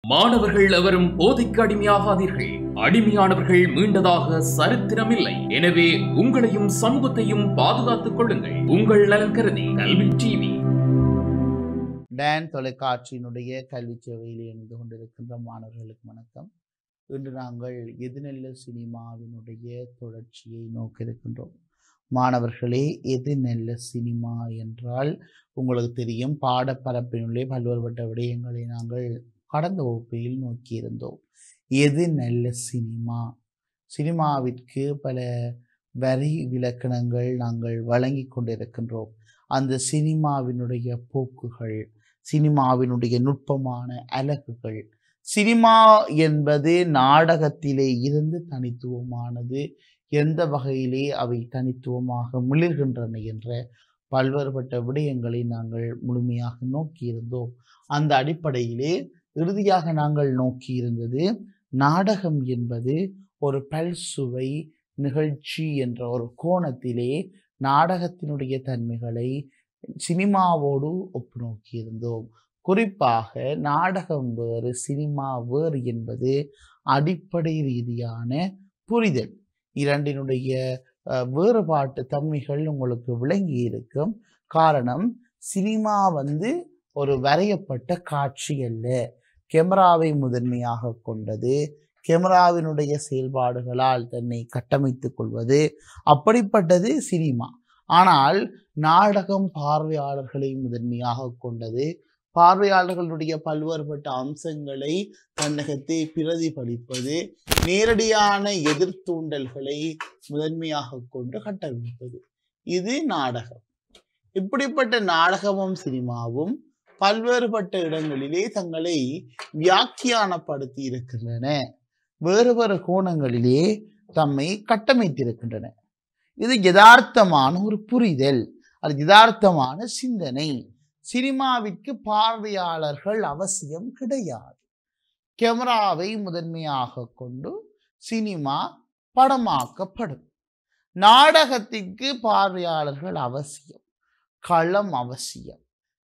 மாணவர்கள் எவரும் போதைக்கு அடிமையாகாதீர்கள் அடிமையானவர்கள் மீண்டதாக சரித்திரமில்லை எனவே உங்களையும் சமூகத்தையும் பாதுகாத்துக் கொள்ளுங்கள் உங்கள் நலன் கருதி கல்வி டிவி டேன் தொலைக்காட்சியினுடைய கல்வி சேவையில் இணைந்து கொண்டிருக்கின்ற மாணவர்களுக்கு வணக்கம் இன்று நாங்கள் எதுநெல்ல சினிமாவினுடைய தொடர்ச்சியை நோக்க இருக்கின்றோம் மாணவர்களே எது நெல்ல சினிமா என்றால் உங்களுக்கு தெரியும் பாடப்பரப்பினுள்ளே பல்வேறுபட்ட விடயங்களை நாங்கள் கடந்த வகுப்பில் நோக்கியிருந்தோம் எது நல்ல சினிமா சினிமாவிற்கு பல வரி விலக்கணங்கள் நாங்கள் வழங்கி கொண்டிருக்கின்றோம் அந்த சினிமாவினுடைய போக்குகள் சினிமாவினுடைய நுட்பமான அலகுகள் சினிமா என்பது நாடகத்திலே இருந்து தனித்துவமானது எந்த வகையிலே அவை தனித்துவமாக மிளிர்கின்றன என்ற பல்வேறுபட்ட விடயங்களை நாங்கள் முழுமையாக நோக்கியிருந்தோம் அந்த அடிப்படையிலே இறுதியாக நாங்கள் நோக்கியிருந்தது நாடகம் என்பது ஒரு பல்சுவை நிகழ்ச்சி என்ற ஒரு கோணத்திலே நாடகத்தினுடைய தன்மைகளை சினிமாவோடு ஒப்பு நோக்கியிருந்தோம் குறிப்பாக நாடகம் வேறு சினிமா வேறு என்பது அடிப்படை ரீதியான புரிதல் இரண்டினுடைய அஹ், வேறுபாட்டு தன்மைகள் உங்களுக்கு விளங்கி இருக்கும் காரணம் சினிமா வந்து ஒரு வரையப்பட்ட காட்சி அல்ல கேமராவை முதன்மையாக கொண்டது கேமராவினுடைய செயல்பாடுகளால் தன்னை கட்டமைத்துக் கொள்வது அப்படிப்பட்டது சினிமா ஆனால் நாடகம் பார்வையாளர்களை முதன்மையாக கொண்டது பார்வையாளர்களுடைய பல்வேறுபட்ட அம்சங்களை தன்னகத்தை பிரதிபலிப்பது நேரடியான எதிர்த்தூண்டல்களை முதன்மையாக கொண்டு கட்டமைப்பது இது நாடகம் இப்படிப்பட்ட நாடகமும் சினிமாவும் பல்வேறுபட்ட இடங்களிலே தங்களை வியாக்கியானப்படுத்தி இருக்கின்றன வேறு வேறு கோணங்களிலே தம்மை கட்டமைத்திருக்கின்றன இது யதார்த்தமான ஒரு புரிதல் அது யதார்த்தமான சிந்தனை சினிமாவிற்கு பார்வையாளர்கள் அவசியம் கிடையாது கேமராவை முதன்மையாக கொண்டு சினிமா படமாக்கப்படும் நாடகத்திற்கு பார்வையாளர்கள் அவசியம் களம் அவசியம்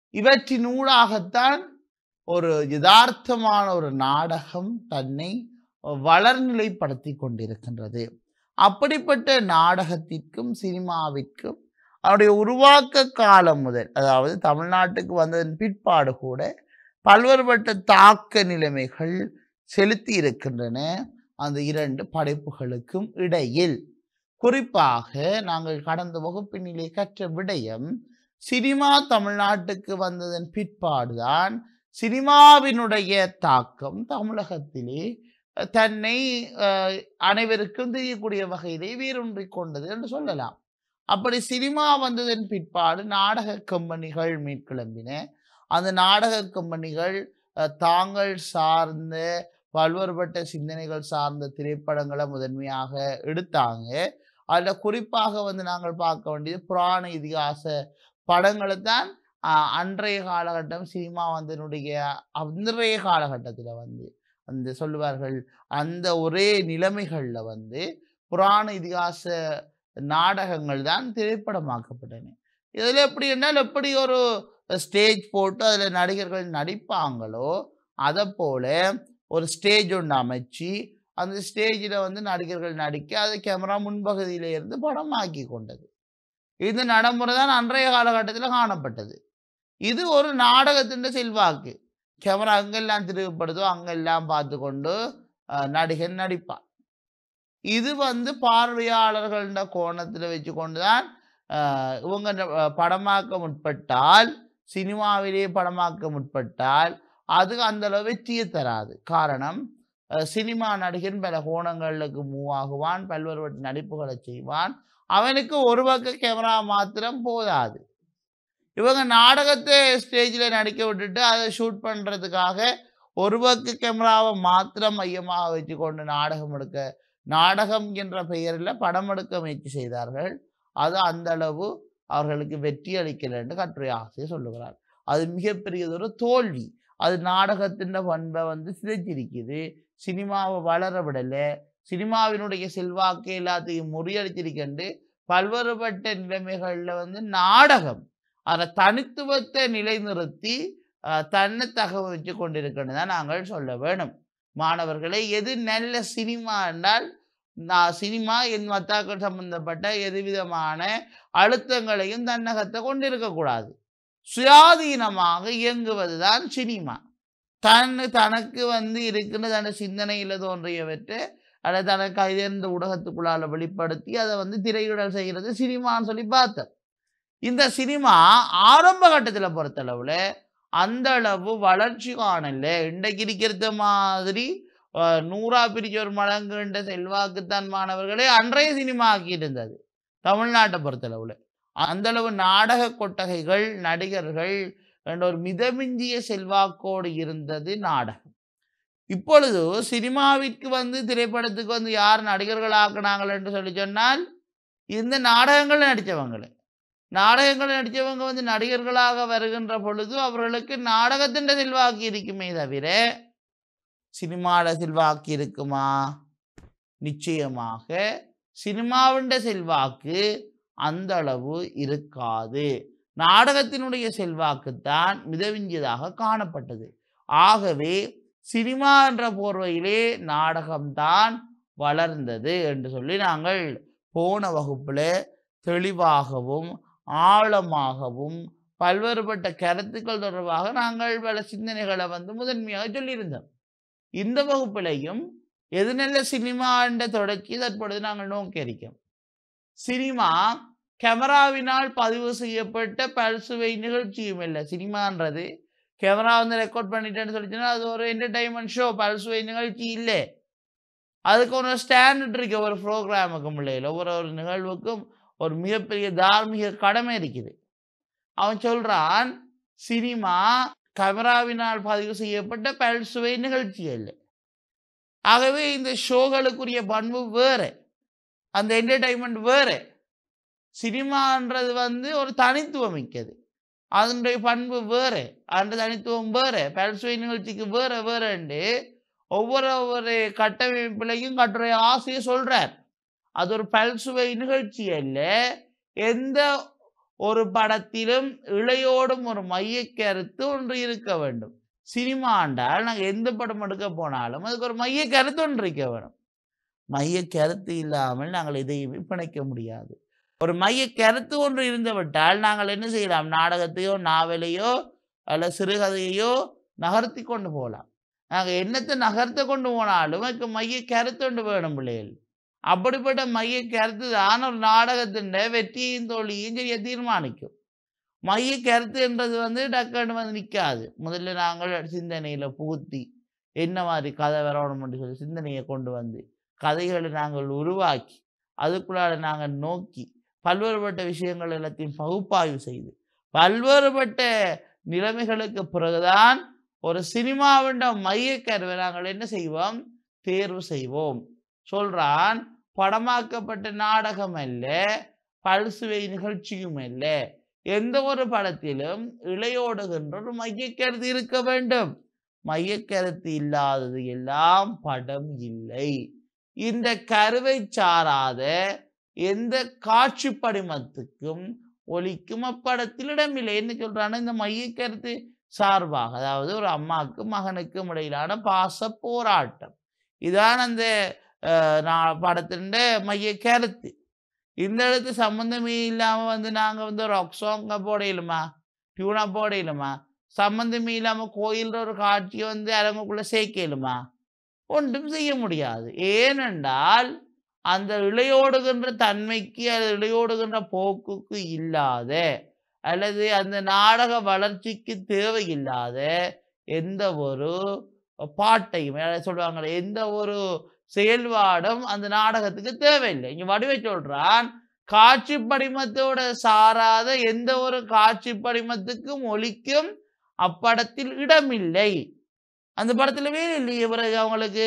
இவற்றினூடாகத்தான் ஒரு யதார்த்தமான ஒரு நாடகம் தன்னை வளர்நிலைப்படுத்தி கொண்டிருக்கின்றது அப்படிப்பட்ட நாடகத்திற்கும் சினிமாவிற்கும் அவருடைய உருவாக்க காலம் முதல் அதாவது தமிழ்நாட்டுக்கு வந்ததன் பிற்பாடு கூட பல்வேறுபட்ட தாக்க நிலைமைகள் செலுத்தி இருக்கின்றன அந்த இரண்டு படைப்புகளுக்கும் இடையில் குறிப்பாக நாங்கள் கடந்த வகுப்பினிலே கற்ற விடயம் சினிமா தமிழ்நாட்டுக்கு வந்ததன் பிற்பாடுதான் சினிமாவினுடைய தாக்கம் தமிழகத்திலே அஹ், தன்னை அஹ், அனைவருக்கும் தெரியக்கூடிய வகையிலே வேரூன்றிக் கொண்டது என்று சொல்லலாம் அப்படி சினிமா வந்ததன் பிற்பாடு நாடக கம்பெனிகள் மேற்கிளம்பின அந்த நாடக கம்பெனிகள் அஹ், தாங்கள் சார்ந்த பல்வேறுபட்ட சிந்தனைகள் சார்ந்த திரைப்படங்களை முதன்மையாக எடுத்தாங்க அதில் குறிப்பாக வந்து நாங்கள் பார்க்க வேண்டியது புராண இதிகாச படங்களை தான் ஆஹ், அன்றைய காலகட்டம் சினிமா வந்தனுடைய அன்றைய காலகட்டத்தில் வந்து அந்த சொல்லுவார்கள் அந்த ஒரே நிலைமைகளில் வந்து புராண இதிகாச நாடகங்கள் தான் திரைப்படமாக்கப்பட்டன இதில் எப்படி என்றால் எப்படி ஒரு ஸ்டேஜ் போட்டு அதில் நடிகர்கள் நடிப்பாங்களோ அதை போல ஒரு ஸ்டேஜ் ஒன்று அமைச்சு அந்த ஸ்டேஜில் வந்து நடிகர்கள் நடிக்க அதை கேமரா முன்பகுதியில இருந்து படமாக்கி கொண்டது இந்த நடைமுறை தான் அன்றைய காலகட்டத்தில் காணப்பட்டது இது ஒரு நாடகத்தின் செல்வாக்கு கேமரா அங்கெல்லாம் திரும்பப்படுதோ அங்கெல்லாம் பார்த்து கொண்டு அஹ், நடிகன் நடிப்பான் இது வந்து பார்வையாளர்கள கோணத்தில் வச்சு கொண்டு தான் அஹ், இவங்க ந- அஹ், படமாக்க முற்பட்டால் சினிமாவிலே படமாக்க முற்பட்டால் அது அந்த அளவு வெற்றியை தராது காரணம் அஹ், சினிமா நடிகன் பல கோணங்களுக்கு மூவ் ஆகுவான் பல்வேறு நடிப்புகளை செய்வான் அவனுக்கு ஒரு பக்க கேமரா மாத்திரம் போதாது இவங்க நாடகத்தை ஸ்டேஜில் நடிக்க விட்டுட்டு அதை ஷூட் பண்ணுறதுக்காக ஒரு பக்க கேமராவை மாத்திரம் மையமாக வச்சு கொண்டு நாடகம் எடுக்க நாடகம் என்ற பெயரில் படம் எடுக்க முயற்சி செய்தார்கள் அது அந்த அளவு அவர்களுக்கு வெற்றி அளிக்கலை என்று கட்டுரை ஆசிரியர் சொல்லுகிறார் அது மிகப்பெரியதொரு தோல்வி அது நாடகத்தின் பண்பை வந்து சிதைச்சிருக்குது சினிமாவை வளர விடலை சினிமாவினுடைய செல்வாக்கு எல்லாத்தையும் முறியடிச்சிருக்கண்டு பல்வேறுபட்ட நிலைமைகளில் வந்து நாடகம் அதை தனித்துவத்தை நிலைநிறுத்தி அஹ், தன்னை தகவச்சு கொண்டிருக்கிறது தான் நாங்கள் சொல்ல வேணும் மாணவர்களே எது நல்ல சினிமா என்றால் நான் சினிமா என் மத்தாக்கள் சம்பந்தப்பட்ட எதுவிதமான அழுத்தங்களையும் தன்னகத்தை கொண்டிருக்கக்கூடாது சுயாதீனமாக இயங்குவதுதான் சினிமா தன் தனக்கு வந்து இருக்கின்ற தன் சிந்தனையில் தோன்றியவற்றை அதை தனக்கு ஐதேர்ந்த ஊடகத்துக்குள்ளால வெளிப்படுத்தி அதை வந்து திரையிடல் செய்கிறது சினிமான்னு சொல்லி பார்த்தேன் இந்த சினிமா ஆரம்ப கட்டத்தில் பொறுத்தளவில் அந்த அளவு வளர்ச்சி காணல இன்றைக்கு இருக்கிறது மாதிரி அஹ், நூறா பிரிச்சோர் மடங்குன்ற செல்வாக்குத்தான் மாணவர்களே அன்றைய சினிமா ஆக்கி இருந்தது தமிழ்நாட்டை பொறுத்தளவில் அந்த அளவு நாடக கொட்டகைகள் நடிகர்கள் என்ற ஒரு மிதமிஞ்சிய செல்வாக்கோடு இருந்தது நாடகம் இப்பொழுது சினிமாவிற்கு வந்து திரைப்படத்துக்கு வந்து யார் நடிகர்கள் ஆக்குனாங்கள் என்று சொல்லி சொன்னால் இந்த நாடகங்கள் நடித்தவங்களே நாடகங்கள் நடித்தவங்க வந்து நடிகர்களாக வருகின்ற பொழுது அவர்களுக்கு நாடகத்தின் செல்வாக்கு இருக்குமே தவிர சினிமாவில் செல்வாக்கு இருக்குமா நிச்சயமாக சினிமாவின் செல்வாக்கு அந்த அளவு இருக்காது நாடகத்தினுடைய செல்வாக்குத்தான் மிதவிஞ்சியதாக காணப்பட்டது ஆகவே சினிமா என்ற போர்வையிலே நாடகம்தான் வளர்ந்தது என்று சொல்லி நாங்கள் போன வகுப்பில் தெளிவாகவும் ஆழமாகவும் பல்வேறுபட்ட கருத்துக்கள் தொடர்பாக நாங்கள் பல சிந்தனைகளை வந்து முதன்மையாக சொல்லியிருந்தோம் இந்த வகுப்பிலையும் எது நல்ல சினிமா என்ற தொடர்ச்சி தற்பொழுது நாங்கள் நோக்கி இருக்கோம் சினிமா கேமராவினால் பதிவு செய்யப்பட்ட பல்சுவை நிகழ்ச்சியும் இல்லை சினிமான்றது கேமரா வந்து ரெக்கார்ட் பண்ணிட்டேன்னு சொல்லிச்சுன்னா அது ஒரு என்டர்டைன்மெண்ட் ஷோ பல்சுவை நிகழ்ச்சி இல்லை அதுக்கு ஒரு ஸ்டாண்டர்ட் இருக்கு ஒரு ப்ரோக்ராமுக்கும் இல்லையில ஒவ்வொரு ஒரு நிகழ்வுக்கும் ஒரு மிகப்பெரிய தார்மீக கடமை இருக்குது அவன் சொல்றான் சினிமா கேமராவினால் பதிவு செய்யப்பட்ட பல்சுவை நிகழ்ச்சி இல்லை ஆகவே இந்த ஷோகளுக்குரிய பண்பு வேறு அந்த என்டர்டைன்மெண்ட் வேறு சினிமான்றது வந்து ஒரு தனித்துவம் மிக்கது அதனுடைய பண்பு வேறு அந்த தனித்துவம் வேறு பல்சுவை நிகழ்ச்சிக்கு வேறு வேறுண்டு ஒவ்வொரு ஒவ்வொரு கட்டமைப்பிலையும் கட்டுரை ஆசையை சொல்றார் அது ஒரு பல்சுவை நிகழ்ச்சி அல்ல எந்த ஒரு படத்திலும் இளையோடும் ஒரு மைய கருத்து ஒன்று இருக்க வேண்டும் சினிமா ஆண்டால் நாங்கள் எந்த படம் எடுக்க போனாலும் அதுக்கு ஒரு மைய கருத்து ஒன்று இருக்க வேணும் மைய கருத்து இல்லாமல் நாங்கள் எதையுமே பிணைக்க முடியாது ஒரு மைய கருத்து ஒன்று இருந்துவிட்டால் நாங்கள் என்ன செய்யலாம் நாடகத்தையோ நாவலையோ அல்ல சிறுகதையோ நகர்த்தி கொண்டு போகலாம் நாங்கள் என்னத்தை நகர்த்த கொண்டு போனாலும் அதுக்கு மைய கருத்து ஒன்று வேணும் பிள்ளைகள் அப்படிப்பட்ட மைய கருத்து தான் ஒரு நாடகத்தின் வெற்றியும் தோல்வியும் சரியா தீர்மானிக்கும் மைய கருத்து என்றது வந்து டக்குன்னு வந்து நிற்காது முதல்ல நாங்கள் சிந்தனையில் புகுத்தி என்ன மாதிரி கதை வரணும்னு சொல்லி சிந்தனையை கொண்டு வந்து கதைகளை நாங்கள் உருவாக்கி அதுக்குள்ளால நாங்கள் நோக்கி பல்வேறுபட்ட விஷயங்கள் எல்லாத்தையும் பகுப்பாய்வு செய்து பல்வேறுபட்ட நிலைமைகளுக்கு பிறகுதான் ஒரு சினிமாவின் மைய கருவை நாங்கள் என்ன செய்வோம் தேர்வு செய்வோம் சொல்றான் படமாக்கப்பட்ட நாடகம் அல்ல பல்சுவை நிகழ்ச்சியும் அல்ல எந்த ஒரு படத்திலும் இளையோடுகின்ற ஒரு மையக்கருத்து இருக்க வேண்டும் மையக்கருத்து இல்லாதது எல்லாம் படம் இல்லை இந்த கருவை சாராத எந்த காட்சி படிமத்துக்கும் ஒலிக்கும் அப்படத்தில் இடமில்லை என்ன சொல்றான்னா இந்த மையக்கருத்து சார்பாக அதாவது ஒரு அம்மாவுக்கும் மகனுக்கும் இடையிலான பாச போராட்டம் இதான் அந்த அஹ், நான் படத்தின் மைய கருத்து இந்த இடத்து சம்மந்தமே இல்லாமல் வந்து நாங்கள் வந்து ஒரு சாங்க போடையிலுமா டியூனா போடையிலுமா சம்மந்தமே இல்லாமல் கோயில்ற ஒரு காட்சியை வந்து அரங்குக்குள்ளே சேர்க்கலுமா ஒன்றும் செய்ய முடியாது ஏனென்றால் அந்த இளையோடுகின்ற தன்மைக்கு அல்லது இளையோடுகின்ற போக்குக்கு இல்லாத அல்லது அந்த நாடக வளர்ச்சிக்கு தேவையில்லாத எந்த ஒரு பாட்டையும் அதாவது சொல்லுவாங்களே எந்த ஒரு செயல்பாடும் அந்த நாடகத்துக்கு தேவையில்லை இங்க வடிவை சொல்றான் காட்சி படிமத்தோட சாராத எந்த ஒரு காட்சி படிமத்துக்கும் ஒலிக்கும் அப்படத்தில் இடமில்லை அந்த படத்துல வேலை இல்லையே பிறகு அவங்களுக்கு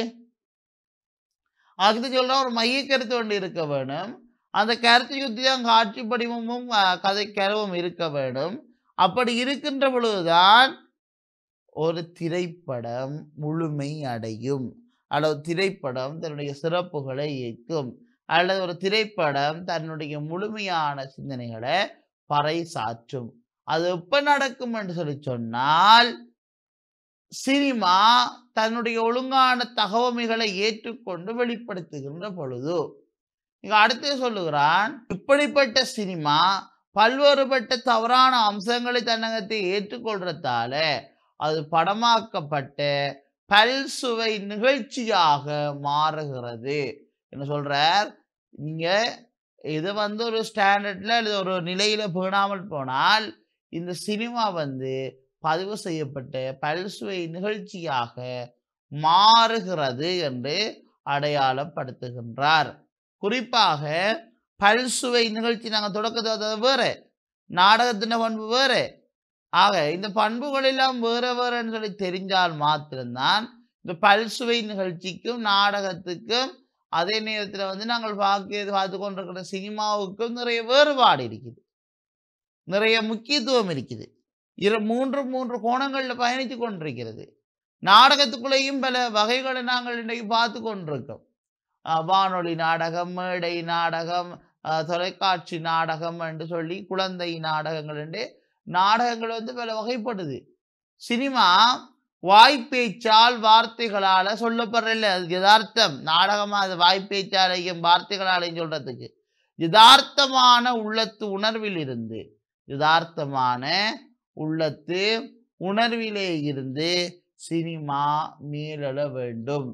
அதுக்கு சொல்ற ஒரு மைய கருத்து ஒன்று இருக்க வேணும் அந்த கருத்தை சுற்றி தான் காட்சி படிமமும் அஹ், கதை கருவும் இருக்க வேண்டும் அப்படி இருக்கின்ற பொழுதுதான் ஒரு திரைப்படம் முழுமை அடையும் அல்லது திரைப்படம் தன்னுடைய சிறப்புகளை இயக்கும் அல்லது ஒரு திரைப்படம் தன்னுடைய முழுமையான சிந்தனைகளை பறைசாற்றும் அது எப்ப நடக்கும் என்று சொல்லி சொன்னால் சினிமா தன்னுடைய ஒழுங்கான தகவமைகளை ஏற்றுக்கொண்டு வெளிப்படுத்துகின்ற பொழுது இங்க அடுத்து சொல்லுகிறான் இப்படிப்பட்ட சினிமா பல்வேறுபட்ட தவறான அம்சங்களை தன்னகத்தை ஏற்றுக்கொள்றதால அது படமாக்கப்பட்ட பல்சுவை நிகழ்ச்சியாக மாறுகிறது என்ன சொல்றார் நீங்க இது வந்து ஒரு ஸ்டாண்டர்ட்ல அல்லது ஒரு நிலையில பேணாமல் போனால் இந்த சினிமா வந்து பதிவு செய்யப்பட்ட பல்சுவை நிகழ்ச்சியாக மாறுகிறது என்று அடையாளப்படுத்துகின்றார் குறிப்பாக பல்சுவை நிகழ்ச்சி நாங்கள் தொடக்கத்தை வேறு நாடகத்தின பண்பு வேறு ஆக இந்த பண்புகள் எல்லாம் வேற வேறுன்னு சொல்லி தெரிஞ்சால் மாத்திரம்தான் இந்த பல்சுவை நிகழ்ச்சிக்கும் நாடகத்துக்கும் அதே நேரத்தில் வந்து நாங்கள் பார்க்க பார்த்து கொண்டிருக்கிற சினிமாவுக்கும் நிறைய வேறுபாடு இருக்குது நிறைய முக்கியத்துவம் இருக்குது இரு மூன்று மூன்று கோணங்களில் பயணித்து கொண்டிருக்கிறது நாடகத்துக்குள்ளேயும் பல வகைகளை நாங்கள் இன்றைக்கு பார்த்து கொண்டிருக்கோம் அஹ் வானொலி நாடகம் மேடை நாடகம் அஹ் தொலைக்காட்சி நாடகம் என்று சொல்லி குழந்தை நாடகங்கள் என்று நாடகங்கள் வந்து பல வகைப்படுது சினிமா வாய்ப்பேச்சால் வார்த்தைகளால சொல்லப்படுறதில்ல அது யதார்த்தம் நாடகமா அது வாய்ப்பேச்சாலையும் வார்த்தைகளாலையும் சொல்றதுக்கு யதார்த்தமான உள்ளத்து உணர்வில் இருந்து யதார்த்தமான உள்ளத்து உணர்விலே இருந்து சினிமா மீளெழ வேண்டும்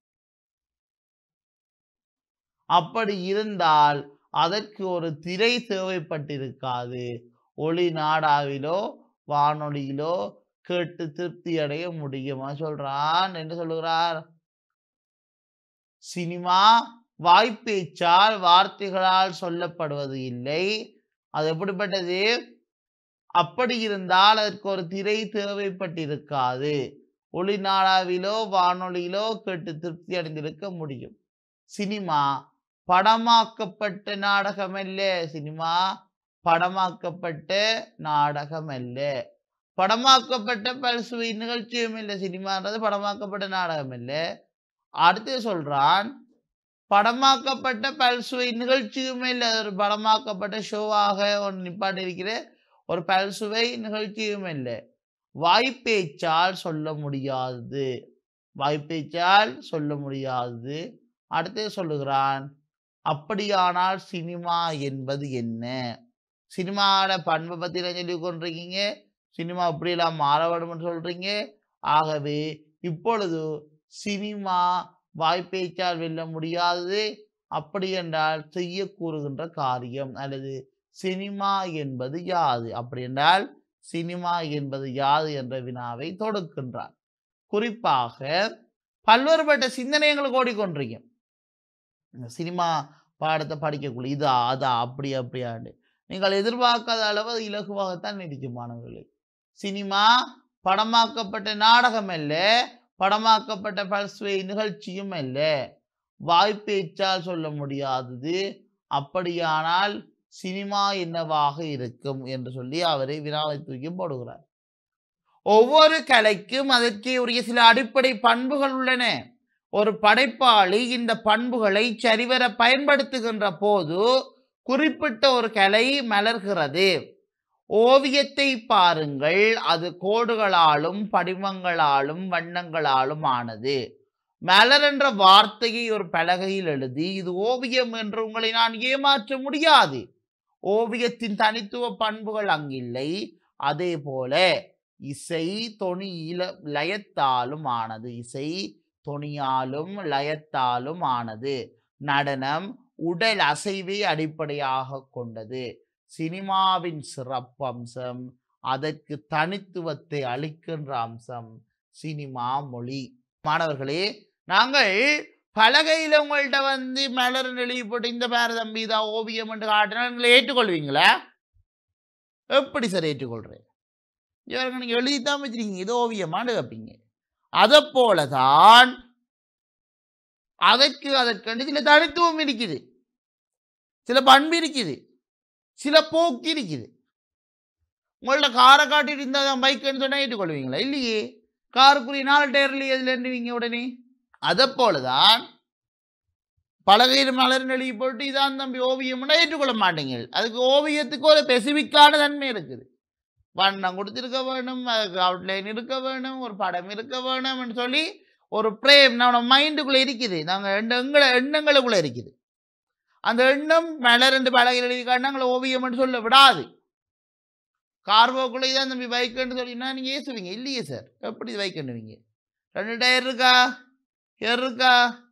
அப்படி இருந்தால் அதற்கு ஒரு திரை தேவைப்பட்டிருக்காது ஒளி நாடாவிலோ வானொலியிலோ கேட்டு திருப்தி அடைய முடியுமா சொல்றான் என்று சொல்லுகிறார் சினிமா வாய்ப்பேச்சால் வார்த்தைகளால் சொல்லப்படுவது இல்லை அது எப்படிப்பட்டது அப்படி இருந்தால் அதற்கு ஒரு திரை தேவைப்பட்டிருக்காது ஒளி நாடாவிலோ வானொலியிலோ கேட்டு திருப்தி அடைந்திருக்க முடியும் சினிமா படமாக்கப்பட்ட நாடகம் அல்ல சினிமா படமாக்கப்பட்ட நாடகம் அல்ல படமாக்கப்பட்ட பல்சுவை நிகழ்ச்சியும் இல்லை சினிமான்றது படமாக்கப்பட்ட நாடகம் இல்லை அடுத்து சொல்றான் படமாக்கப்பட்ட பல்சுவை நிகழ்ச்சியுமே இல்லை அது ஒரு படமாக்கப்பட்ட ஷோவாக ஒன்று நிப்பாட்டி இருக்கிற ஒரு பல்சுவை நிகழ்ச்சியும் இல்லை வாய்ப்பேச்சால் சொல்ல முடியாதது வாய்ப்பேச்சால் சொல்ல முடியாதது அடுத்து சொல்லுகிறான் அப்படியானால் சினிமா என்பது என்ன சினிமாவோட பண்பை பற்றி நான் சொல்லி கொண்டிருக்கீங்க சினிமா இப்படியெல்லாம் மாறப்படும்னு சொல்றீங்க ஆகவே இப்பொழுது சினிமா வாய்ப்பேச்சால் வெல்ல முடியாதது அப்படி என்றால் செய்ய கூறுகின்ற காரியம் அல்லது சினிமா என்பது யாது அப்படி என்றால் சினிமா என்பது யாது என்ற வினாவை தொடுக்கின்றார் குறிப்பாக பல்வேறுபட்ட சிந்தனைகளுக்கு ஓடிக்கொண்டிருக்கேன் இந்த சினிமா பாடத்தை படிக்கக்குள்ள இதா அதா அப்படி அப்படியாண்டு நீங்கள் எதிர்பார்க்காத அளவு அது இலகுவாகத்தான் இருக்கும் மாணவர்களே சினிமா படமாக்கப்பட்ட நாடகம் அல்ல படமாக்கப்பட்ட பல்சுவை நிகழ்ச்சியும் அல்ல வாய்ப்பேச்சால் சொல்ல முடியாதது அப்படியானால் சினிமா என்னவாக இருக்கும் என்று சொல்லி அவரை வினாவை தூக்கி போடுகிறார் ஒவ்வொரு கலைக்கும் அதற்கே உரிய சில அடிப்படை பண்புகள் உள்ளன ஒரு படைப்பாளி இந்த பண்புகளை சரிவர பயன்படுத்துகின்ற போது குறிப்பிட்ட ஒரு கலை மலர்கிறது ஓவியத்தை பாருங்கள் அது கோடுகளாலும் படிமங்களாலும் வண்ணங்களாலும் ஆனது மலர் என்ற வார்த்தையை ஒரு பலகையில் எழுதி இது ஓவியம் என்று உங்களை நான் ஏமாற்ற முடியாது ஓவியத்தின் தனித்துவ பண்புகள் அங்கில்லை அதே போல இசை தொனி இல லயத்தாலும் ஆனது இசை தொனியாலும் லயத்தாலும் ஆனது நடனம் உடல் அசைவை அடிப்படையாக கொண்டது சினிமாவின் சிறப்பம்சம் அதற்கு தனித்துவத்தை அளிக்கின்ற அம்சம் சினிமா மொழி மாணவர்களே நாங்கள் பலகையில் உங்கள்கிட்ட வந்து மலர் எழுதி போட்டு இந்த பேர தம்பி இதான் ஓவியம் என்று காட்டினா நீங்களை ஏற்றுக்கொள்வீங்களா எப்படி சார் ஏற்றுக்கொள்றேன் இவருக்கு நீங்கள் எழுதித்தான் வச்சிருக்கீங்க இது ஓவியமானு கேட்பீங்க அதை போலதான் அதற்கு அதற்கண்டு சில தனித்துவம் இருக்குது சில பண்பு இருக்குது சில போக்கு இருக்குது உங்கள்ட்ட காரை காட்டிட்டு இருந்தால் தான் பைக்குன்னு சொன்னால் ஏற்றுக்கொள்வீங்களா இல்லையே காருக்குரிய நாலு டயர்ல எதுல இருந்துவீங்க உடனே அதை போலதான் பலகையில் மலர் எழுதி போட்டு இதான் தம்பி ஓவியம்னா ஏற்றுக்கொள்ள மாட்டீங்க அதுக்கு ஓவியத்துக்கு ஒரு ஸ்பெசிஃபிக்கான தன்மை இருக்குது வண்ணம் கொடுத்திருக்க வேணும் அவுட்லைன் இருக்க வேணும் ஒரு படம் இருக்க வேணும்னு சொல்லி ஒரு பிரேம் நம்ம மைண்டுக்குள்ளே இருக்குது நாங்கள் எண்ண எங்களை எண்ணங்களுக்குள்ளே இருக்குது அந்த எண்ணம் மேலே ரெண்டு பலகையில் எழுதி காட்டினாங்களே ஓவியம்னு சொல்ல விடாது கார்போக்குள்ளே தான் தம்பி பைக்குன்னு சொல்லினா நீங்கள் ஏசுவீங்க இல்லையே சார் எப்படி பைக்குன்னுவீங்க ரெண்டு டயர் இருக்கா ஏர் இருக்கா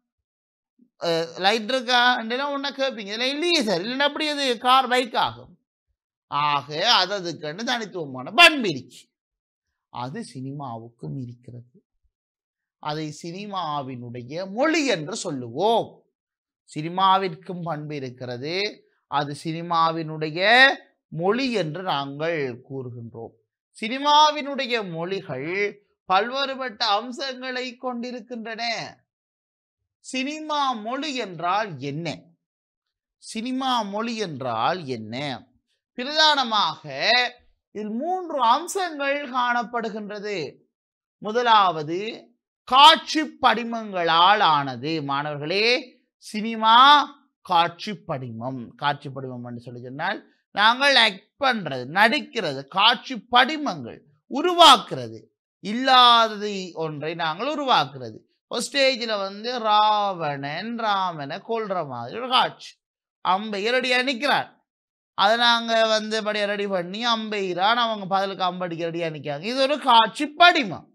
லைட் இருக்கா எல்லாம் ஒன்றா கேட்பீங்க இதெல்லாம் இல்லையே சார் இல்லைன்னா எப்படி அது கார் பைக் ஆகும் ஆக அது அதுக்கண்டு தனித்துவமான பண்பு இருக்கு அது சினிமாவுக்கும் இருக்கிறது அதை சினிமாவினுடைய மொழி என்று சொல்லுவோம் சினிமாவிற்கும் பண்பு இருக்கிறது அது சினிமாவினுடைய மொழி என்று நாங்கள் கூறுகின்றோம் சினிமாவினுடைய மொழிகள் பல்வேறுபட்ட அம்சங்களை கொண்டிருக்கின்றன சினிமா மொழி என்றால் என்ன சினிமா மொழி என்றால் என்ன பிரதானமாக இதில் மூன்று அம்சங்கள் காணப்படுகின்றது முதலாவது காட்சி படிமங்களால் ஆனது மாணவர்களே சினிமா காட்சி படிமம் காட்சி படிமம் என்று சொல்லி சொன்னால் நாங்கள் ஆக்ட் பண்றது நடிக்கிறது காட்சி படிமங்கள் உருவாக்குறது இல்லாதது ஒன்றை நாங்கள் உருவாக்குறது ஒரு ஸ்டேஜில் வந்து ராவணன் ராமனை கொல்ற மாதிரி ஒரு காட்சி அம்பையர் ரெடியா நிற்கிறார் அதை நாங்கள் வந்து படி ரெடி பண்ணி அம்பெய்கிறான் அவங்க பதிலுக்கு அம்படிக்க ரெடியா நிற்காங்க இது ஒரு காட்சி படிமம்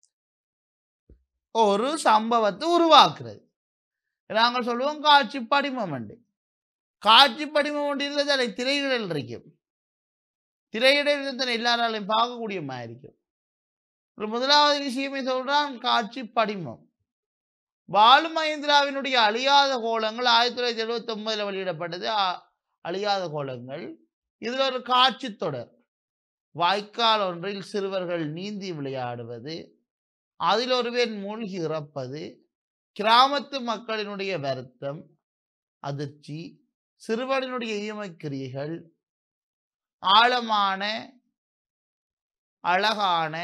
ஒரு சம்பவத்தை உருவாக்குறது நாங்கள் சொல்லுவோம் காட்சி படிமம் உண்டு காட்சி படிமம் ஒன்று இருந்தது அதை திரையிடல் இருக்கும் திரையிடல் இருந்தது எல்லாராலையும் பார்க்கக்கூடிய மாதிரி இருக்கும் ஒரு முதலாவது விஷயமே சொல்றான் காட்சி படிமம் பாலு மகேந்திராவினுடைய அழியாத கோலங்கள் ஆயிரத்தி தொள்ளாயிரத்தி எழுபத்தி ஒன்பதுல வெளியிடப்பட்டது அ- அழியாத கோலங்கள் இதுல ஒரு காட்சி தொடர் வாய்க்கால் ஒன்றில் சிறுவர்கள் நீந்தி விளையாடுவது அதில் ஒருவன் மூழ்கி இறப்பது கிராமத்து மக்களினுடைய வருத்தம் அதிர்ச்சி சிறுவனினுடைய ஈமக்கிரியைகள் ஆழமான அழகான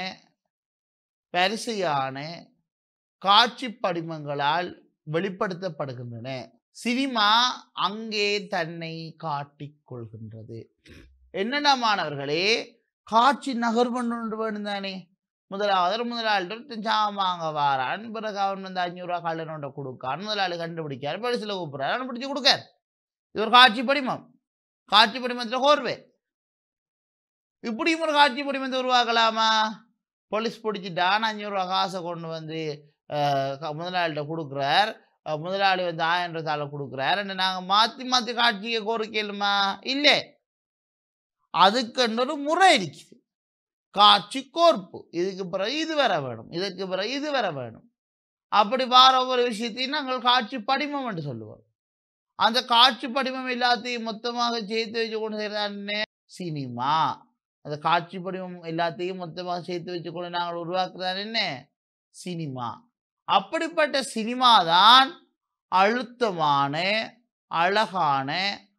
வரிசையான காட்சி படிமங்களால் வெளிப்படுத்தப்படுகின்றன சினிமா அங்கே தன்னை காட்டிக் கொள்கின்றது என்னென்ன மாணவர்களே காட்சி நகர்வன் ஒன்று வேணும் தானே முதலாவது முதலாளி சாமாங்க வாரான் பிறகு அவன் வந்து அஞ்சூறுரூவா கல்லன் ஒன்றை கொடுக்கான் முதலாளி கண்டுபிடிக்கார் பரிசில் கூப்பிட்றாரு அவன் பிடிச்சி கொடுக்கார் இது ஒரு காட்சி படிமம் காட்சி படிமத்தில் கோர்வே இப்படியும் ஒரு காட்சி படிமத்தை உருவாக்கலாமா போலீஸ் பிடிச்சிட்டான் அஞ்சூறுரூவா காசை கொண்டு வந்து அஹ், க- முதலாளிகிட்ட கொடுக்குறார் அஹ், முதலாளி வந்து ஆயிரம் ரூபாய் தாளை கொடுக்குறார் நாங்கள் மாற்றி மாற்றி காட்சியை கோரிக்கையிலுமா இல்லை அதுக்குன்னு ஒரு முறை இருக்குது காட்சி கோர்ப்பு இதுக்கு பிறகு இது வர வேணும் இதுக்கு பிறகு இது வர வேணும் அப்படி வார ஒவ்வொரு விஷயத்தையும் நாங்கள் காட்சி படிமம் என்று சொல்லுவோம் அந்த காட்சி படிமம் எல்லாத்தையும் மொத்தமாக சேர்த்து வச்சு கொண்டு செய்யறானே சினிமா அந்த காட்சி படிமம் எல்லாத்தையும் மொத்தமாக சேர்த்து வச்சு கொண்டு நாங்கள் உருவாக்குறது என்ன சினிமா அப்படிப்பட்ட சினிமா தான் அழுத்தமான அழகான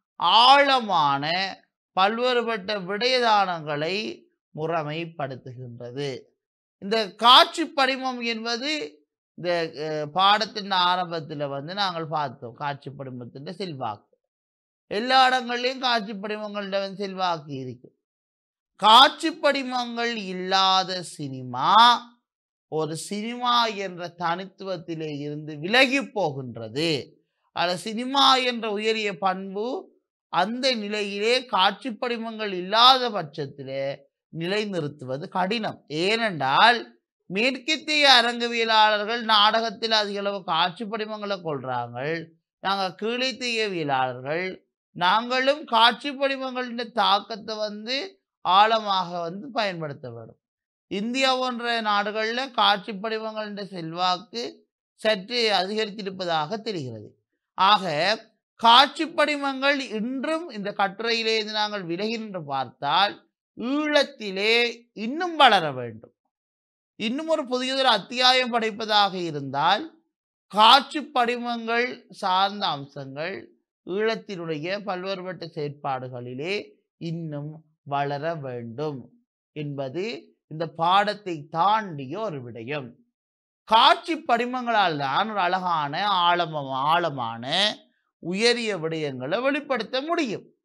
ஆழமான பல்வேறுபட்ட விடயதானங்களை முறைமைப்படுத்துகின்றது இந்த காட்சி படிமம் என்பது இந்த அஹ், பாடத்தின் ஆரம்பத்தில் வந்து நாங்கள் பார்த்தோம் காட்சி படிமத்தின் செல்வாக்கு எல்லா இடங்கள்லையும் காட்சி படிமங்கள்ட வந்து செல்வாக்கு இருக்கு காட்சி படிமங்கள் இல்லாத சினிமா ஒரு சினிமா என்ற தனித்துவத்திலே இருந்து விலகி போகின்றது அது சினிமா என்ற உயரிய பண்பு அந்த நிலையிலே காட்சி படிமங்கள் இல்லாத பட்சத்திலே நிலைநிறுத்துவது கடினம் ஏனென்றால் மேற்கத்திய அரங்கவியலாளர்கள் நாடகத்தில் அதிக அளவு காட்சி படிமங்களை கொள்றாங்க நாங்கள் கீழைத்தியவியலாளர்கள் நாங்களும் காட்சி படிமங்களின் தாக்கத்தை வந்து ஆழமாக வந்து பயன்படுத்த வேண்டும் இந்தியா போன்ற நாடுகளில் காட்சி படிமங்களின் செல்வாக்கு சற்று அதிகரித்திருப்பதாக தெரிகிறது ஆக காட்சி படிமங்கள் இன்றும் இந்த கட்டுரையிலே இருந்து நாங்கள் விலகி நின்று பார்த்தால் ஈழத்திலே இன்னும் வளர வேண்டும் இன்னும் ஒரு புதியதொரு அத்தியாயம் படைப்பதாக இருந்தால் காட்சி படிமங்கள் சார்ந்த அம்சங்கள் ஈழத்தினுடைய பல்வேறுபட்ட செயற்பாடுகளிலே இன்னும் வளர வேண்டும் என்பது இந்த பாடத்தை தாண்டிய ஒரு விடயம் காட்சி படிமங்களால் தான் ஒரு அழகான ஆழம ஆழமான உயரிய விடயங்களை வெளிப்படுத்த முடியும்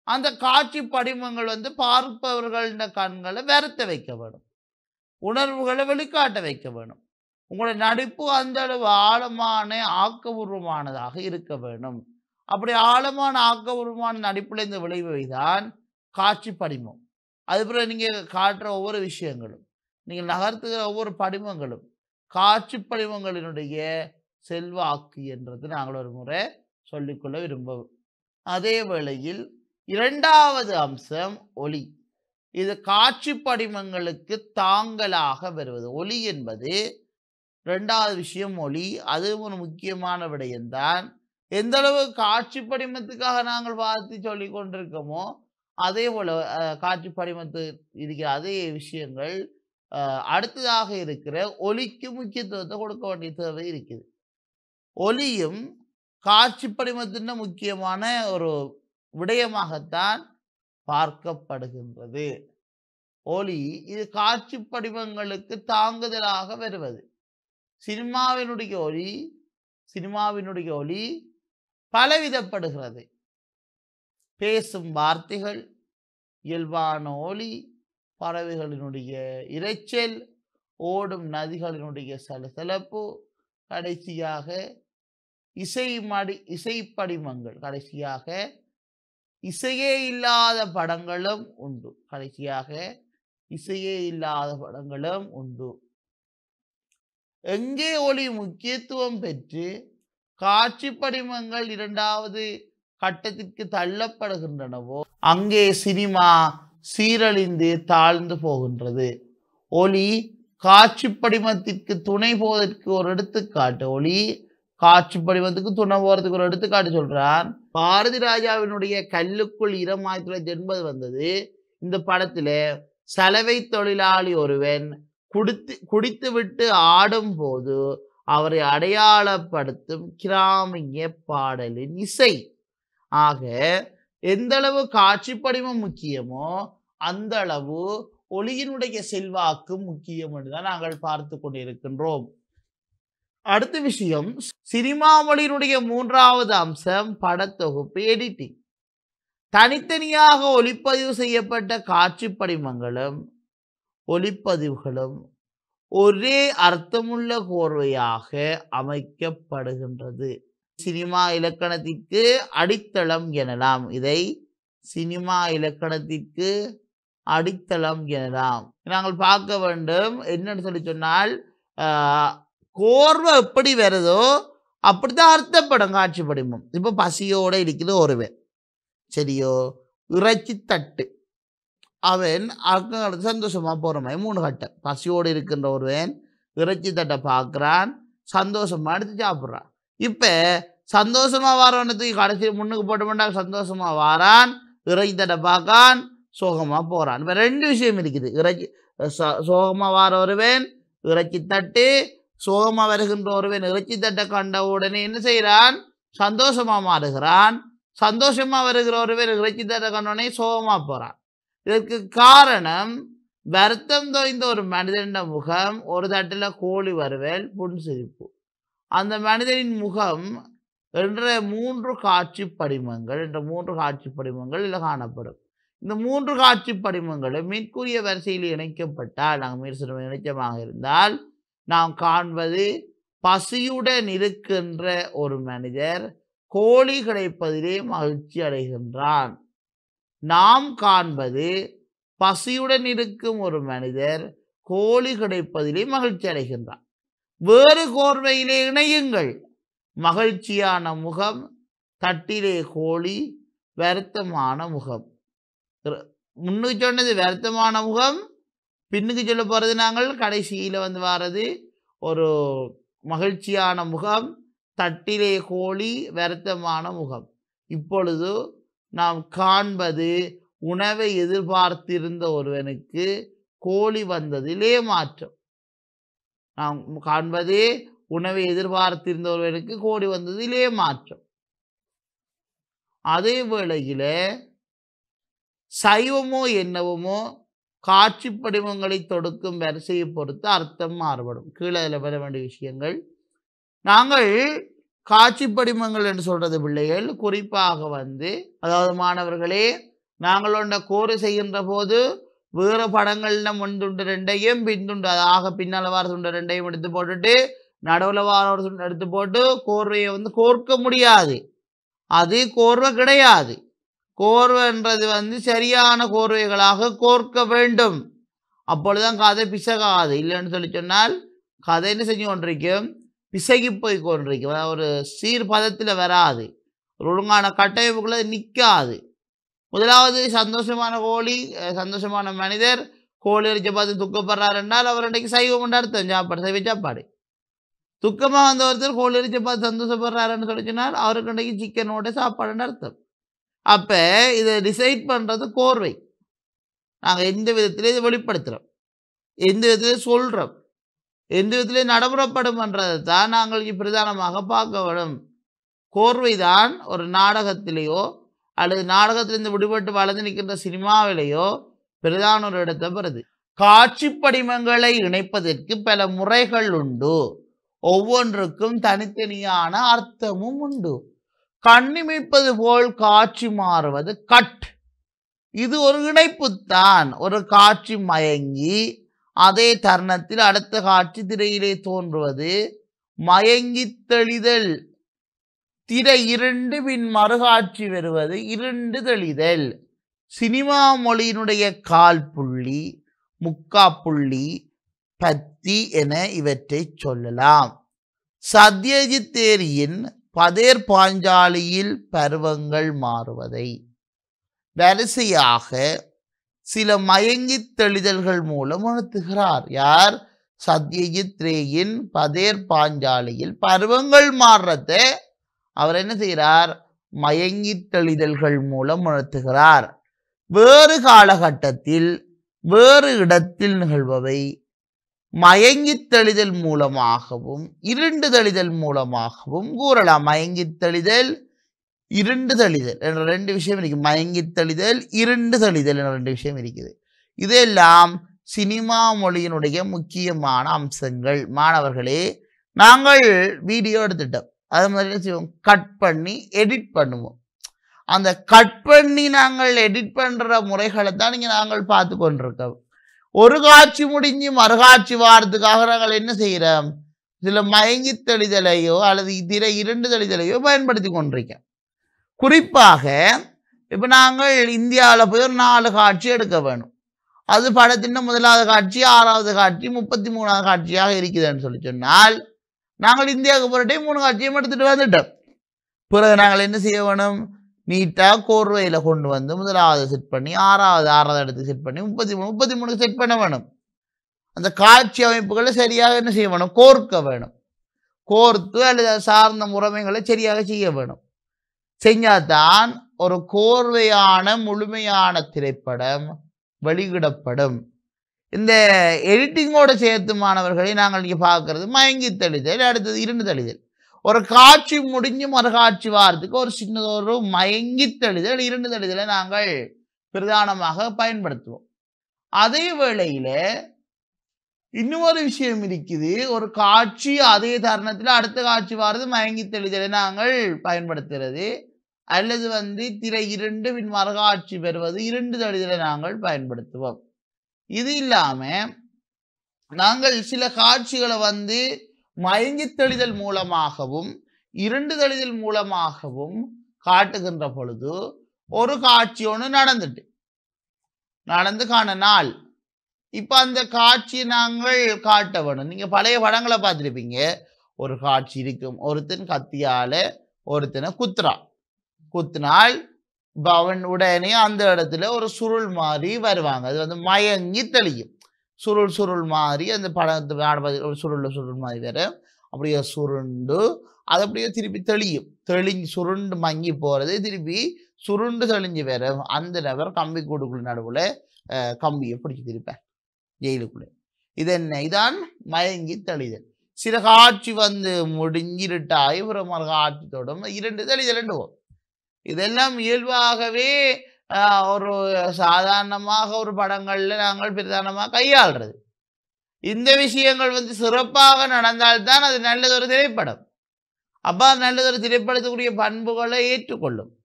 அந்த காட்சி படிமங்கள் வந்து பார்ப்பவர்கள கண்களை வருத்த வைக்க வேணும் உணர்வுகளை வெளிக்காட்ட வைக்க வேணும் உங்களுடைய நடிப்பு அந்த அளவு ஆழமான ஆக்கபூர்வமானதாக இருக்க வேணும் அப்படி ஆழமான ஆக்கபூர்வமான நடிப்புல இந்த விளைவை தான் காட்சி படிமம் அதுபோல் நீங்கள் காட்டுற ஒவ்வொரு விஷயங்களும் நீங்கள் நகர்த்துகிற ஒவ்வொரு படிமங்களும் காட்சி படிமங்களினுடைய செல்வாக்கு என்றது நாங்கள் ஒரு முறை சொல்லிக்கொள்ள விரும்புவோம் அதே வேளையில் இரண்டாவது அம்சம் ஒளி இது காட்சி படிமங்களுக்கு தாங்கலாக வருவது ஒளி என்பது ரெண்டாவது விஷயம் ஒளி அதுவும் ஒரு முக்கியமான விடயம்தான் எந்த அளவு காட்சி படிமத்துக்காக நாங்கள் பார்த்து சொல்லி கொண்டிருக்கோமோ அதே போல அஹ், காட்சி படிமத்து இருக்கிற அதே விஷயங்கள் அஹ், அடுத்ததாக இருக்கிற ஒலிக்கு முக்கியத்துவத்தை கொடுக்க வேண்டிய தேவை இருக்குது ஒலியும் காட்சி படிமத்தின் முக்கியமான ஒரு விடயமாகத்தான் பார்க்கப்படுகின்றது ஒலி இது காட்சி படிமங்களுக்கு தாங்குதலாக வருவது சினிமாவினுடைய ஒலி சினிமாவினுடைய ஒலி பலவிதப்படுகிறது பேசும் வார்த்தைகள் இயல்பான ஒலி பறவைகளினுடைய இரைச்சல் ஓடும் நதிகளினுடைய சலசலப்பு கடைசியாக இசை மடி இசைப்படிமங்கள் கடைசியாக இசையே இல்லாத படங்களும் உண்டு கடைசியாக இசையே இல்லாத படங்களும் உண்டு எங்கே ஒளி முக்கியத்துவம் பெற்று காட்சி படிமங்கள் இரண்டாவது கட்டத்திற்கு தள்ளப்படுகின்றனவோ அங்கே சினிமா சீரழிந்து தாழ்ந்து போகின்றது ஒளி காட்சி படிமத்திற்கு துணை போவதற்கு ஒரு எடுத்துக்காட்டு ஒளி காட்சி படிமத்துக்கு துணை போறதுக்கு ஒரு எடுத்துக்காட்டு சொல்றான் பாரதி ராஜாவினுடைய கல்லுக்குள் ஈரம் ஆயிரத்தி தொள்ளாயிரத்தி எண்பது வந்தது இந்த படத்துல சலவை தொழிலாளி ஒருவன் குடித்து குடித்து விட்டு ஆடும் போது அவரை அடையாளப்படுத்தும் கிராமிய பாடலின் இசை ஆக எந்த அளவு காட்சி படிமம் முக்கியமோ அந்த அளவு ஒளியினுடைய செல்வாக்கு முக்கியம் என்றுதான் நாங்கள் பார்த்து கொண்டிருக்கின்றோம் அடுத்த விஷயம் சினிமா மொழியினுடைய மூன்றாவது அம்சம் படத்தொகுப்பு எடிட்டிங் தனித்தனியாக ஒளிப்பதிவு செய்யப்பட்ட காட்சி படிமங்களும் ஒளிப்பதிவுகளும் ஒரே அர்த்தமுள்ள கோர்வையாக அமைக்கப்படுகின்றது சினிமா இலக்கணத்திற்கு அடித்தளம் எனலாம் இதை சினிமா இலக்கணத்திற்கு அடித்தளம் எனலாம் நாங்கள் பார்க்க வேண்டும் என்னன்னு சொல்லி சொன்னால் ஆஹ், கோர்வை எப்படி வருதோ அப்படித்தான் அர்த்தப்படும் காட்சி படிமம் இப்போ பசியோட இருக்குது ஒருவன் சரியோ இறைச்சி தட்டு அவன் அங்க சந்தோஷமா போற மாதிரி மூணு கட்டை பசியோடு இருக்கின்ற ஒருவன் இறைச்சி தட்டை பார்க்குறான் சந்தோஷமா எடுத்து சாப்பிட்றான் இப்போ சந்தோஷமா வாரவனத்துக்கு கடைசி முன்னுக்கு போட்டு மாட்டாங்க சந்தோஷமா வாரான் இறைச்சி தட்டை பார்க்கான் சோகமா போறான் இப்போ ரெண்டு விஷயம் இருக்குது இறைச்சி ச- சோகமா வார ஒருவன் இறைச்சி தட்டு சோகமா வருகின்ற ஒருவன் இறைச்சி தட்டை கண்ட உடனே என்ன செய்கிறான் சந்தோஷமா மாறுகிறான் சந்தோஷமா வருகிற ஒருவன் இறைச்சி தட்டை கண்ட உடனே சோகமா போறான் இதற்கு காரணம் வருத்தம் தோய்ந்த ஒரு மனிதனின் முகம் ஒரு தட்டில் கோழி வறுவல் புன்சிரிப்பு அந்த மனிதனின் முகம் என்ற மூன்று காட்சி படிமங்கள் என்ற மூன்று காட்சி படிமங்கள் இதில் காணப்படும் இந்த மூன்று காட்சி படிமங்களும் மேற்கூறிய வரிசையில் இணைக்கப்பட்டால் நாங்கள் மீறி இணைச்சமாக இருந்தால் நாம் காண்பது பசியுடன் இருக்கின்ற ஒரு மனிதர் கோழி கிடைப்பதிலே மகிழ்ச்சி அடைகின்றான் நாம் காண்பது பசியுடன் இருக்கும் ஒரு மனிதர் கோழி கிடைப்பதிலே மகிழ்ச்சி அடைகின்றான் வேறு கோர்வையிலே இணையுங்கள் மகிழ்ச்சியான முகம் தட்டிலே கோழி வருத்தமான முகம் இரு- முன்னுக்கு சொன்னது வருத்தமான முகம் பின்னுக்கு சொல்ல போகிறது நாங்கள் கடைசியில் வந்து வாரது ஒரு மகிழ்ச்சியான முகம் தட்டிலே கோழி வருத்தமான முகம் இப்பொழுது நாம் காண்பது உணவை எதிர்பார்த்திருந்த ஒருவனுக்கு கோழி வந்ததிலே மாற்றம் நாம் காண்பது உணவை எதிர்பார்த்திருந்த ஒருவனுக்கு கோழி வந்ததிலே மாற்றம் அதே வேளையில சைவமோ என்னவமோ காட்சி படிமங்களை தொடுக்கும் வரிசையை பொறுத்து அர்த்தம் மாறுபடும் கீழே அதில் பெற வேண்டிய விஷயங்கள் நாங்கள் காட்சி படிமங்கள் என்று சொல்றது பிள்ளைகள் குறிப்பாக வந்து அதாவது மாணவர்களே நாங்கள் ஒன்றை கோரு செய்கின்ற போது வேறு படங்கள்ல முன்துண்டு ரெண்டையும் பின்துண்டு அதாக பின்னால் வார துண்டு ரெண்டையும் எடுத்து போட்டுட்டு நடுவில் வார ஒரு துண்டு எடுத்து போட்டு கோர்வையை வந்து கோர்க்க முடியாது அது கோர்வை கிடையாது கோர்வைன்றது வந்து சரியான கோர்வைகளாக கோர்க்க வேண்டும் அப்பொழுதுதான் கதை பிசகாது இல்லைன்னு சொல்லி சொன்னால் கதை என்ன செஞ்சு கொண்டிருக்கும் பிசகி போய் கொண்டிருக்கும் அதாவது ஒரு சீர் பதத்தில் வராது ஒரு ஒழுங்கான கட்டமைப்புக்குள்ள நிற்காது முதலாவது சந்தோஷமான கோழி அஹ் சந்தோஷமான மனிதர் கோழி அரிச்ச பார்த்து துக்கப்படுறார் என்றால் அவர் அன்றைக்கு சைவம் என்று அர்த்தம் சாப்பாடு சைவ சாப்பாடு துக்கமாக வந்த ஒருத்தர் கோழி அரிச்ச பார்த்து சந்தோஷப்படுறாருன்னு சொல்லி சொன்னால் அவருக்கு அன்றைக்கு சிக்கனோட சாப்பாடுன்னு அர்த்தம் அப்போ இதை டிசைட் பண்ணுறது கோர்வை நாங்கள் எந்த விதத்திலே இதை வெளிப்படுத்துகிறோம் எந்த விதத்திலே சொல்கிறோம் எந்த விதத்திலே நடைமுறைப்படும்ன்றதை தான் நாங்கள் இங்கே பிரதானமாக பார்க்க வேணும் கோர்வை தான் ஒரு நாடகத்திலேயோ அல்லது நாடகத்திலிருந்து விடுபட்டு வளர்ந்து நிற்கின்ற சினிமாவிலேயோ பிரதான ஒரு இடத்தை பெறுது காட்சி படிமங்களை இணைப்பதற்கு பல முறைகள் உண்டு ஒவ்வொன்றுக்கும் தனித்தனியான அர்த்தமும் உண்டு கண்ணிமைப்பது போல் காட்சி மாறுவது கட் இது ஒரு இணைப்புத்தான் ஒரு காட்சி மயங்கி அதே தருணத்தில் அடுத்த காட்சி திரையிலே தோன்றுவது மயங்கி தெளிதல் திரை இருண்டு பின் மறுகாட்சி வருவது இருண்டு தெளிதல் சினிமா மொழியினுடைய கால் புள்ளி முக்கா புள்ளி பத்தி என இவற்றை சொல்லலாம் சத்யஜித் தேரியின் பதேர் பாஞ்சாலியில் பருவங்கள் மாறுவதை வரிசையாக சில மயங்கித் தெளிதல்கள் மூலம் உணர்த்துகிறார் யார் சத்யஜித் ரேயின் பதேர் பாஞ்சாலியில் பருவங்கள் மாறுறதை அவர் என்ன செய்கிறார் மயங்கித் தெளிதல்கள் மூலம் உணர்த்துகிறார் வேறு காலகட்டத்தில் வேறு இடத்தில் நிகழ்பவை மயங்கித் தெளிதல் மூலமாகவும் இருண்டு தெளிதல் மூலமாகவும் கூறலாம் மயங்கித் தெளிதல் இருண்டு தெளிதல் என்ற ரெண்டு விஷயம் இருக்கு மயங்கித் தெளிதல் இருண்டு தெளிதல் என்ற ரெண்டு விஷயம் இருக்குது இதெல்லாம் சினிமா மொழியினுடைய முக்கியமான அம்சங்கள் மாணவர்களே நாங்கள் வீடியோ எடுத்துட்டோம் அது மாதிரி என்ன செய்வோம் கட் பண்ணி எடிட் பண்ணுவோம் அந்த கட் பண்ணி நாங்கள் எடிட் பண்ணுற முறைகளை தான் இங்கே நாங்கள் பார்த்து கொண்டிருக்கோம் ஒரு காட்சி முடிஞ்சு மறுகாட்சி வாரத்துக்காக நாங்கள் என்ன செய்கிறோம் சில மயங்கி தெளிதலையோ அல்லது திரை இரண்டு தெளிதலையோ பயன்படுத்தி கொண்டிருக்கோம் குறிப்பாக இப்போ நாங்கள் இந்தியாவில் போய் ஒரு நாலு காட்சி எடுக்க வேணும் அது படத்தின் முதலாவது காட்சி ஆறாவது காட்சி முப்பத்தி மூணாவது காட்சியாக இருக்குதுன்னு சொல்லி சொன்னால் நாங்கள் இந்தியாவுக்கு போகிற மூணு காட்சியும் எடுத்துகிட்டு வந்துட்டோம் பிறகு நாங்கள் என்ன செய்ய வேணும் நீட்டாக கோர்வையில் கொண்டு வந்து முதலாவது செட் பண்ணி ஆறாவது ஆறாவது இடத்துக்கு செட் பண்ணி முப்பத்தி மூணு முப்பத்தி மூணுக்கு செட் பண்ண வேணும் அந்த காட்சி அமைப்புகளை சரியாக என்ன செய்ய வேணும் கோர்க்க வேணும் கோர்த்து அல்லது அது சார்ந்த முறைமைகளை சரியாக செய்ய வேணும் செஞ்சாதான் ஒரு கோர்வையான முழுமையான திரைப்படம் வெளியிடப்படும் இந்த எடிட்டிங்கோட சேர்த்து மாணவர்களை நாங்கள் இங்கே பார்க்கறது மயங்கி தெளிதல் அடுத்தது இருண்டு தெளிதல் ஒரு காட்சி முடிஞ்சு மறுகாட்சி வாரத்துக்கு ஒரு சின்னதொரு மயங்கி தெளிதல் இருண்டு தெளிதலை நாங்கள் பிரதானமாக பயன்படுத்துவோம் அதே வேளையில இன்னொரு விஷயம் இருக்குது ஒரு காட்சி அதே தருணத்தில் அடுத்த காட்சி வாரது மயங்கி தெளிதலை நாங்கள் பயன்படுத்துறது அல்லது வந்து திரை இரண்டு பின் மறுகாட்சி பெறுவது இரண்டு தெளிதலை நாங்கள் பயன்படுத்துவோம் இது இல்லாம நாங்கள் சில காட்சிகளை வந்து மயங்கி தெளிதல் மூலமாகவும் இரண்டு தெளிதல் மூலமாகவும் காட்டுகின்ற பொழுது ஒரு காட்சி ஒன்று நடந்துட்டு நடந்து காண நாள் இப்போ அந்த காட்சியை நாங்கள் காட்ட வேணும் நீங்கள் பழைய படங்களை பார்த்துருப்பீங்க ஒரு காட்சி இருக்கும் ஒருத்தன் கத்தியால ஒருத்தனை குத்துறான் குத்தினால் இப்ப அவன் உடனே அந்த இடத்துல ஒரு சுருள் மாதிரி வருவாங்க அது வந்து மயங்கி தெளியும் சுருள் சுருள் மாதிரி அந்த படத்து நாடகத்தில் ஒரு சுருள் சுருள் மாதிரி வரும் அப்படியே சுருண்டு அது அப்படியே திருப்பி தெளியும் தெளிஞ்சு சுருண்டு மங்கி போகிறது திருப்பி சுருண்டு தெளிஞ்சு வரும் அந்த நபர் கம்பி கூடுக்குள்ள நடுவில் கம்பியை பிடிச்சி திருப்பேன் ஜெயிலுக்குள்ளே இது என்ன இதான் மயங்கி தெளிதல் சில காட்சி வந்து முடிஞ்சிருட்டாய் ஒரு மறு காட்சி தொடும் இரண்டு தெளிதல் ரெண்டு வரும். இதெல்லாம் இயல்பாகவே ஆஹ், ஒரு சாதாரணமாக ஒரு படங்கள்ல நாங்கள் பிரதானமாக கையாள்றது இந்த விஷயங்கள் வந்து சிறப்பாக நடந்தால்தான் அது நல்லதொரு திரைப்படம் அப்போ அது நல்லதொரு திரைப்படத்துக்குரிய பண்புகளை ஏற்றுக்கொள்ளும்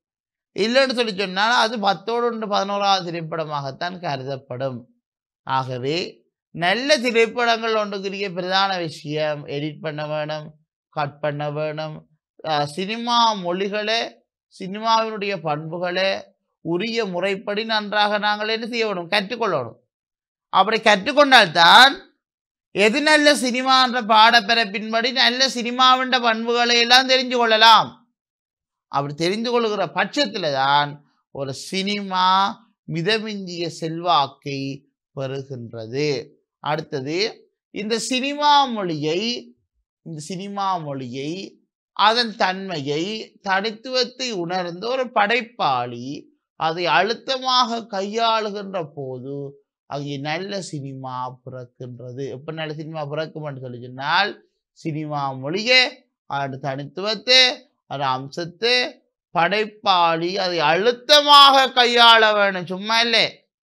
இல்லைன்னு சொல்லி சொன்னால் அது பத்தோடு ஒன்று பதினோராவது திரைப்படமாகத்தான் கருதப்படும் ஆகவே நல்ல திரைப்படங்கள் ஒன்றுக்குரிய பிரதான விஷயம் எடிட் பண்ண வேணும் கட் பண்ண வேணும் அஹ் சினிமா மொழிகளை சினிமாவினுடைய பண்புகளை உரிய முறைப்படி நன்றாக நாங்கள் என்ன செய்ய வேணும் கற்றுக்கொள்ளணும் அப்படி கற்றுக்கொண்டால்தான் எது நல்ல சினிமான்ற பாடப்பிறப்பின்படி நல்ல சினிமாவின் பண்புகளை எல்லாம் தெரிஞ்சு கொள்ளலாம் அப்படி தெரிந்து கொள்கிற பட்சத்தில் தான் ஒரு சினிமா மிதமிஞ்சிய செல்வாக்கை பெறுகின்றது அடுத்தது இந்த சினிமா மொழியை இந்த சினிமா மொழியை அதன் தன்மையை தனித்துவத்தை உணர்ந்த ஒரு படைப்பாளி அதை அழுத்தமாக கையாளுகின்ற போது அங்கே நல்ல சினிமா பிறக்கின்றது எப்போ நல்ல சினிமா பிறக்கும்னு சொல்லி சொன்னால் சினிமா மொழியை அதன் தனித்துவத்தை அதன் அம்சத்தை படைப்பாளி அதை அழுத்தமாக கையாள வேணும் சும்மா இல்லை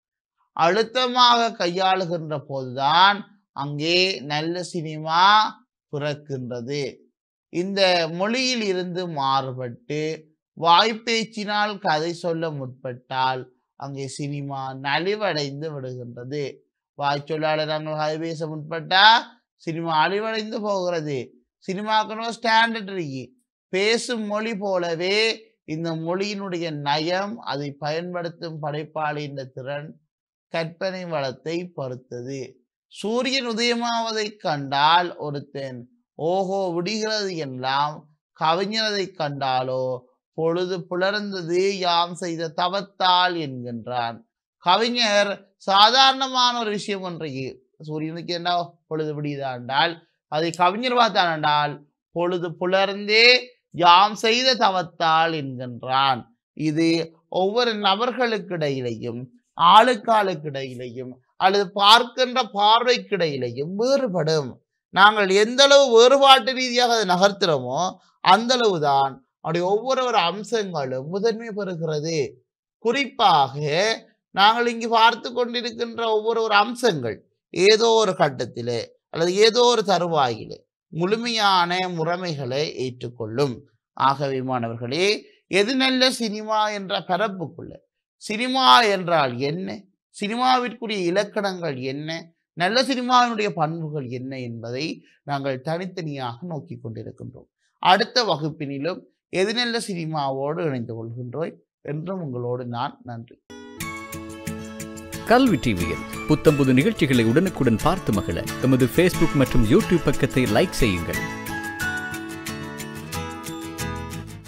அழுத்தமாக கையாளுகின்ற போதுதான் அங்கே நல்ல சினிமா பிறக்கின்றது இந்த மொழியில் இருந்து மாறுபட்டு வாய்ப்பேச்சினால் கதை சொல்ல முற்பட்டால் அங்கே சினிமா நலிவடைந்து விடுகின்றது வாய் சொல்லாளர் நாங்கள் கதை பேச முற்பட்டா சினிமா அழிவடைந்து போகிறது சினிமாக்கணும் ஸ்டாண்டர்ட் இருக்கு பேசும் மொழி போலவே இந்த மொழியினுடைய நயம் அதை பயன்படுத்தும் படைப்பாளியின் திறன் கற்பனை வளத்தை பொறுத்தது சூரியன் உதயமாவதை கண்டால் ஒருத்தன் ஓஹோ விடுகிறது எல்லாம் கவிஞரதை கண்டாலோ பொழுது புலர்ந்தது யாம் செய்த தவத்தால் என்கின்றான் கவிஞர் சாதாரணமான ஒரு விஷயம் ஒன்றைக்கு சூரியனுக்கு என்ன பொழுது விடியதாண்டால் அதை கவிஞர் பார்த்தானால் பொழுது புலர்ந்தே யாம் செய்த தவத்தால் என்கின்றான் இது ஒவ்வொரு நபர்களுக்கிடையிலையும் ஆளுக்காளுக்கிடையிலையும் அல்லது பார்க்கின்ற பார்வைக்கிடையிலையும் வேறுபடும் நாங்கள் எந்த அளவு வேறுபாட்டு ரீதியாக அதை நகர்த்துறோமோ அந்த அளவுதான் அவருடைய ஒவ்வொரு ஒரு அம்சங்களும் முதன்மை பெறுகிறது குறிப்பாக நாங்கள் இங்கு பார்த்து கொண்டிருக்கின்ற ஒவ்வொரு ஒரு அம்சங்கள் ஏதோ ஒரு கட்டத்திலே அல்லது ஏதோ ஒரு தருவாயிலே முழுமையான முறைமைகளை ஏற்றுக்கொள்ளும் ஆகவே மாணவர்களே எது நல்ல சினிமா என்ற பரப்புக்குள்ள சினிமா என்றால் என்ன சினிமாவிற்குரிய இலக்கணங்கள் என்ன நல்ல சினிமாவினுடைய பண்புகள் என்ன என்பதை நாங்கள் தனித்தனியாக நோக்கி கொண்டிருக்கின்றோம் அடுத்த வகுப்பினிலும் எது நல்ல சினிமாவோடு இணைந்து கொள்கின்றோம் என்றும் உங்களோடு நான் நன்றி கல்வி டிவியில் புத்தம்புது நிகழ்ச்சிகளை உடனுக்குடன் பார்த்து மகிழ எமது ஃபேஸ்புக் மற்றும் யூடியூப் பக்கத்தை லைக் செய்யுங்கள்